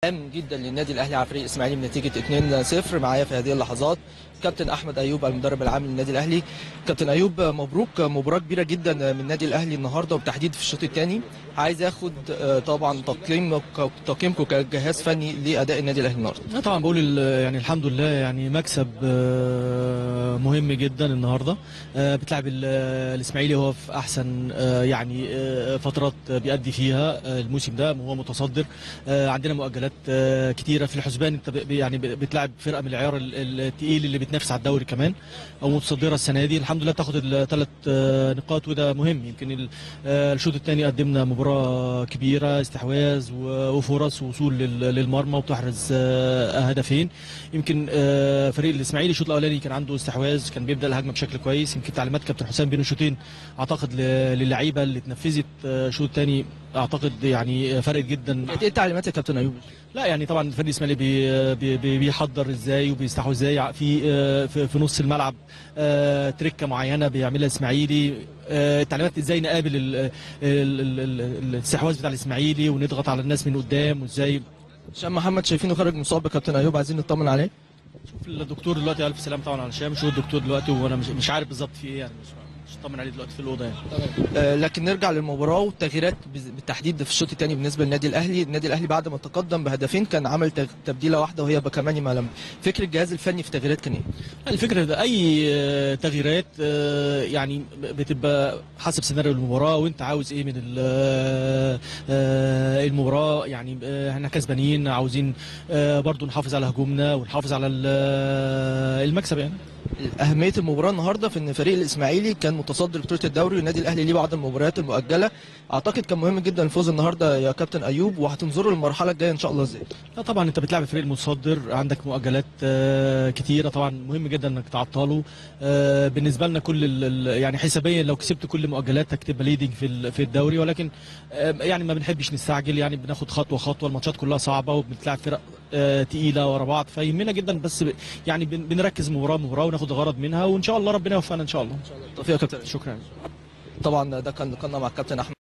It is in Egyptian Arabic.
هام جدا للنادي الاهلي على فريق الاسماعيلي بنتيجه 2-0 معايا في هذه اللحظات كابتن احمد ايوب المدرب العام للنادي الاهلي كابتن ايوب مبروك مباراه كبيره جدا من النادي الاهلي النهارده وبالتحديد في الشوط الثاني عايز اخد آه، طبعا تقييم تقييمكم كجهاز فني لاداء النادي الاهلي النهارده لا طبعا بقول ال- يعني الحمد لله يعني مكسب آه، مهم جدا النهارده آه، بتلعب ال- الاسماعيلي هو في احسن آه، يعني آه، فترات بيأدي فيها آه، الموسم ده هو متصدر آه، عندنا مؤجلات آه، كتيره في الحسبان انت ب- يعني ب- بتلعب فرقه من العيار ال- التقيل اللي بتنافس على الدوري كمان او متصدره السنه دي الحمد لله تاخد الثلاث نقاط وده مهم يمكن ال- آه، الشوط الثاني قدمنا مباراه كبيره استحواذ و- وفرص وصول لل- للمرمى وتحرز آه، هدفين يمكن آه، فريق الاسماعيلي الشوط الاولاني كان عنده استحواذ كان بيبدا الهجمه بشكل كويس يمكن تعليمات كابتن حسام بين الشوطين اعتقد ل- للعيبه اللي اتنفذت آه، الشوط الثاني اعتقد يعني فرقت جدا ايه التعليمات يا كابتن ايوب لا يعني طبعا الفريق الاسماعيلي بي بي بي بيحضر ازاي وبيستحوذ ازاي في آه، في, في نص الملعب آه، تركه معينه بيعملها الاسماعيلي آه، التعليمات ازاي نقابل ال- ال- ال- ال- الاستحواذ بتاع الاسماعيلي ونضغط على الناس من قدام وازاي هشام محمد شايفينه خارج مصاب كابتن ايوب عايزين نطمن عليه شوف الدكتور دلوقتي الف سلام طبعا على هشام شوف الدكتور دلوقتي وانا مش, مش عارف بالظبط في ايه يعني مش مش طمن عليه دلوقتي في الاوضه يعني آه، لكن نرجع للمباراه والتغييرات بز- بالتحديد في الشوط الثاني بالنسبه للنادي الاهلي النادي الاهلي بعد ما تقدم بهدفين كان عمل تغ- تبديله واحده وهي بكماني مالم فكر الجهاز الفني في التغييرات كان ايه الفكره ده اي آه، تغييرات آه، يعني بتبقى حسب سيناريو المباراه وانت عاوز ايه من ال- آه، آه، المباراه يعني آه، احنا كسبانين عاوزين آه، برضو نحافظ على هجومنا ونحافظ على ال- آه، المكسب يعني اهميه المباراه النهارده في ان فريق الاسماعيلي كان متصدر بطوله الدوري والنادي الاهلي ليه بعض المباريات المؤجله اعتقد كان مهم جدا الفوز النهارده يا كابتن ايوب وهتنظروا للمرحله الجايه ان شاء الله ازاي لا طبعا انت بتلعب الفريق المتصدر عندك مؤجلات آه، كتيره طبعا مهم جدا انك تعطله آه، بالنسبه لنا كل ال- ال- يعني حسابيا لو كسبت كل مؤجلاتك تبقى ليدنج في ال- في الدوري ولكن آه، يعني ما بنحبش نستعجل يعني بناخد خطوه خطوه الماتشات كلها صعبه وبنتلعب فرق آه، تقيله ورا بعض فيهمنا جدا بس ب- يعني بن- بنركز مباراه مباراه وناخد الغرض منها وان شاء الله ربنا يوفقنا ان شاء الله توفيق يا كابتن شكرا طبعا ده كان لقاءنا مع الكابتن احمد